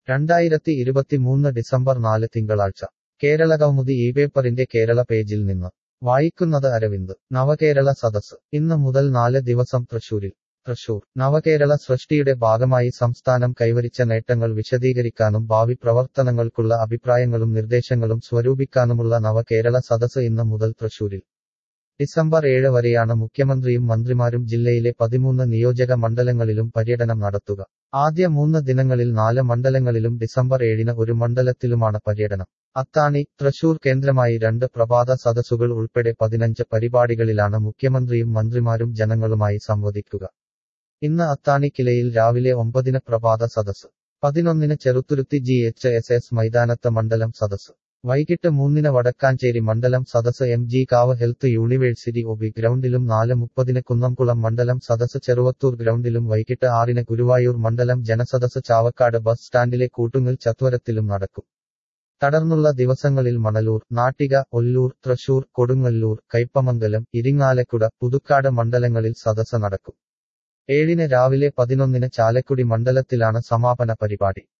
രണ്ടായിരത്തി ഇരുപത്തിമൂന്ന് ഡിസംബർ നാല് തിങ്കളാഴ്ച കേരള കൗമുദി ഈ പേപ്പറിന്റെ കേരള പേജിൽ നിന്ന് വായിക്കുന്നത് അരവിന്ദ് നവകേരള സദസ് ഇന്ന് മുതൽ നാല് ദിവസം തൃശൂരിൽ തൃശൂർ നവകേരള സൃഷ്ടിയുടെ ഭാഗമായി സംസ്ഥാനം കൈവരിച്ച നേട്ടങ്ങൾ വിശദീകരിക്കാനും ഭാവി പ്രവർത്തനങ്ങൾക്കുള്ള അഭിപ്രായങ്ങളും നിർദ്ദേശങ്ങളും സ്വരൂപിക്കാനുമുള്ള നവകേരള സദസ് ഇന്ന് മുതൽ തൃശൂരിൽ ഡിസംബർ ഏഴ് വരെയാണ് മുഖ്യമന്ത്രിയും മന്ത്രിമാരും ജില്ലയിലെ പതിമൂന്ന് നിയോജക മണ്ഡലങ്ങളിലും പര്യടനം നടത്തുക ആദ്യ മൂന്ന് ദിനങ്ങളിൽ നാല് മണ്ഡലങ്ങളിലും ഡിസംബർ ഏഴിന് ഒരു മണ്ഡലത്തിലുമാണ് പര്യടനം അത്താണി തൃശൂർ കേന്ദ്രമായി രണ്ട് പ്രഭാത സദസ്സുകൾ ഉൾപ്പെടെ പതിനഞ്ച് പരിപാടികളിലാണ് മുഖ്യമന്ത്രിയും മന്ത്രിമാരും ജനങ്ങളുമായി സംവദിക്കുക ഇന്ന് അത്താണി കിലയിൽ രാവിലെ ഒമ്പതിന് പ്രഭാത സദസ് പതിനൊന്നിന് Cheruthuruthy G H S S മൈതാനത്ത് മണ്ഡലം സദസ് വൈകിട്ട് മൂന്നിന് വടക്കാഞ്ചേരി മണ്ഡലം സദസ് M G Kavu health university O B ഗ്രൗണ്ടിലും നാല് മുപ്പതിന് കുന്നംകുളം മണ്ഡലം സദസ് ചെറുവത്തൂർ ഗ്രൗണ്ടിലും വൈകിട്ട് ആറിന് ഗുരുവായൂർ മണ്ഡലം ജനസദസ് ചാവക്കാട് ബസ് സ്റ്റാൻഡിലെ കൂട്ടുങ്ങൽ ചത്വരത്തിലും നടക്കും തുടർന്നുള്ള ദിവസങ്ങളിൽ മണലൂർ നാട്ടിക ഒല്ലൂർ തൃശൂർ കൊടുങ്ങല്ലൂർ കയ്പമംഗലം ഇരിങ്ങാലക്കുട പുതുക്കാട് മണ്ഡലങ്ങളിൽ സദസ് നടക്കും ഏഴിന് രാവിലെ പതിനൊന്നിന് ചാലക്കുടി മണ്ഡലത്തിലാണ് സമാപന പരിപാടി